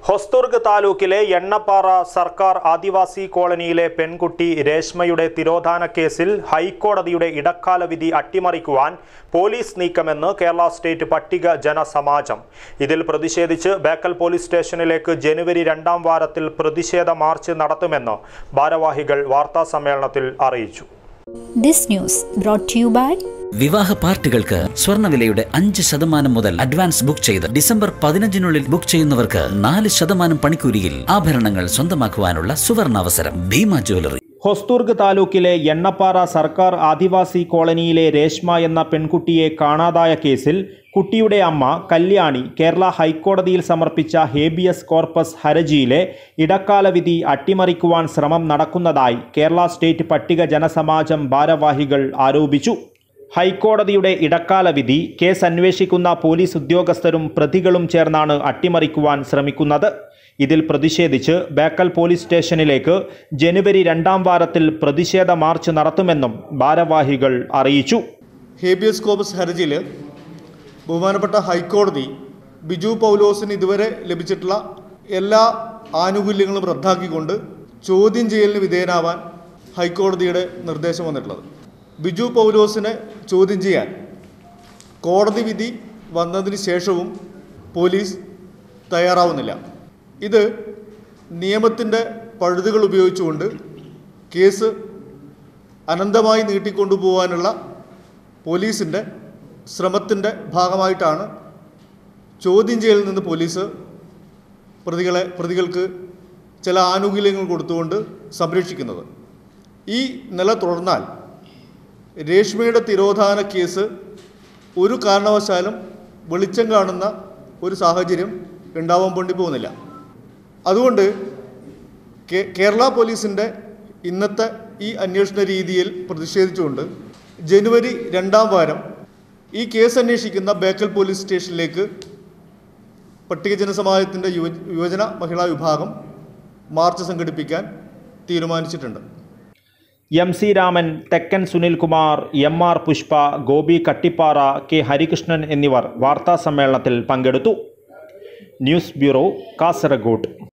ഹൊസ്തുർഗ് താലൂക്കിലെ എണ്ണപ്പാറ സർക്കാർ ആദിവാസി കോളനിയിലെ പെൺകുട്ടി രേഷ്മയുടെ തിരോധാന കേസിൽ ഹൈക്കോടതിയുടെ ഇടക്കാല വിധി അട്ടിമറിക്കുവാൻ പോലീസ് നീക്കമെന്ന് കേരള സ്റ്റേറ്റ് പട്ടിക ജനസമാജം ഇതിൽ പ്രതിഷേധിച്ച് ബേക്കൽ പോലീസ് സ്റ്റേഷനിലേക്ക് ജനുവരി രണ്ടാം വാരത്തിൽ പ്രതിഷേധ മാർച്ച് നടത്തുമെന്ന് ഭാരവാഹികൾ വാർത്താസമ്മേളനത്തിൽ അറിയിച്ചു This news brought to you by വിവാഹ പാർട്ടികൾക്ക് സ്വർണ്ണവിലയുടെ അഞ്ച് ശതമാനം മുതൽ അഡ്വാൻസ് ബുക്ക് ചെയ്ത് ഡിസംബർ പതിനഞ്ചിനുള്ളിൽ ബുക്ക് ചെയ്യുന്നവർക്ക് നാല് ശതമാനം പണിക്കൂലിയിൽ ആഭരണങ്ങൾ സ്വന്തമാക്കുവാനുള്ള സുവർണാവസരം ഭീമ ജ്വല്ലറി ഹൊസ്തുർഗ് താലൂക്കിലെ എണ്ണപ്പാറ സർക്കാർ ആദിവാസി കോളനിയിലെ രേഷ്മ എന്ന പെൺകുട്ടിയെ കാണാതായ കേസിൽ കുട്ടിയുടെ അമ്മ കല്യാണി കേരള ഹൈക്കോടതിയിൽ സമർപ്പിച്ച ഹേബിയസ് കോർപ്പസ് ഹർജിയിലെ ഇടക്കാല വിധി അട്ടിമറിക്കുവാൻ ശ്രമം നടക്കുന്നതായി കേരള സ്റ്റേറ്റ് പട്ടിക ജനസമാജം ഭാരവാഹികൾ ആരോപിച്ചു ഹൈക്കോടതിയുടെ ഇടക്കാല വിധി കേസ് അന്വേഷിക്കുന്ന പോലീസ് ഉദ്യോഗസ്ഥരും പ്രതികളും ചേർന്നാണ് അട്ടിമറിക്കുവാൻ ശ്രമിക്കുന്നത് ഇതിൽ പ്രതിഷേധിച്ച് ബേക്കൽ പോലീസ് സ്റ്റേഷനിലേക്ക് ജനുവരി രണ്ടാം വാരത്തിൽ പ്രതിഷേധ മാർച്ച് നടത്തുമെന്നും ഭാരവാഹികൾ അറിയിച്ചു ഹേബിയസ് കോപ്പസ് ഹർജിയിൽ ബഹുമാനപ്പെട്ട ഹൈക്കോടതി ബിജു പൗലോസിന് ഇതുവരെ ലഭിച്ചിട്ടുള്ള എല്ലാ ആനുകൂല്യങ്ങളും റദ്ദാക്കിക്കൊണ്ട് ചോദ്യം ചെയ്യലിന് വിധേയനാവാൻ ഹൈക്കോടതിയുടെ നിർദ്ദേശം വന്നിട്ടുള്ളത് ബിജു പൗലോസിനെ ചോദ്യം ചെയ്യാൻ കോടതി വിധി വന്നതിന് ശേഷവും പോലീസ് തയ്യാറാവുന്നില്ല ഇത് നിയമത്തിൻ്റെ പഴുതുകൾ ഉപയോഗിച്ചുകൊണ്ട് കേസ് അനന്തമായി നീട്ടിക്കൊണ്ടുപോകാനുള്ള പോലീസിൻ്റെ ശ്രമത്തിൻ്റെ ഭാഗമായിട്ടാണ് ചോദ്യം ചെയ്യലിൽ നിന്ന് പോലീസ് പ്രതികളെ പ്രതികൾക്ക് ചില ആനുകൂല്യങ്ങൾ കൊടുത്തുകൊണ്ട് സംരക്ഷിക്കുന്നത് ഈ നില തുടർന്നാൽ രേഷ്മയുടെ തിരോധാന കേസ് ഒരു കാരണവശാലും വെളിച്ചം കാണുന്ന ഒരു സാഹചര്യം ഉണ്ടാവാൻ വേണ്ടി പോകുന്നില്ല അതുകൊണ്ട് കേ- കേരള പോലീസിൻ്റെ ഇന്നത്തെ ഈ അന്വേഷണ രീതിയിൽ പ്രതിഷേധിച്ചുകൊണ്ട് ജനുവരി രണ്ടാം വാരം ഈ കേസ് അന്വേഷിക്കുന്ന ബേക്കൽ പോലീസ് സ്റ്റേഷനിലേക്ക് പട്ടിക ജനസമാജത്തിൻ്റെ യുവ യുവജന മഹിളാ വിഭാഗം മാർച്ച് സംഘടിപ്പിക്കാൻ തീരുമാനിച്ചിട്ടുണ്ട് M C Raman Thekkan Sunilkumar M R Pushpa Gopi Kattippara K Harikrishnan എന്നിവർ വാർത്താസമ്മേളനത്തിൽ പങ്കെടുത്തു ന്യൂസ് ബ്യൂറോ കാസർഗോഡ്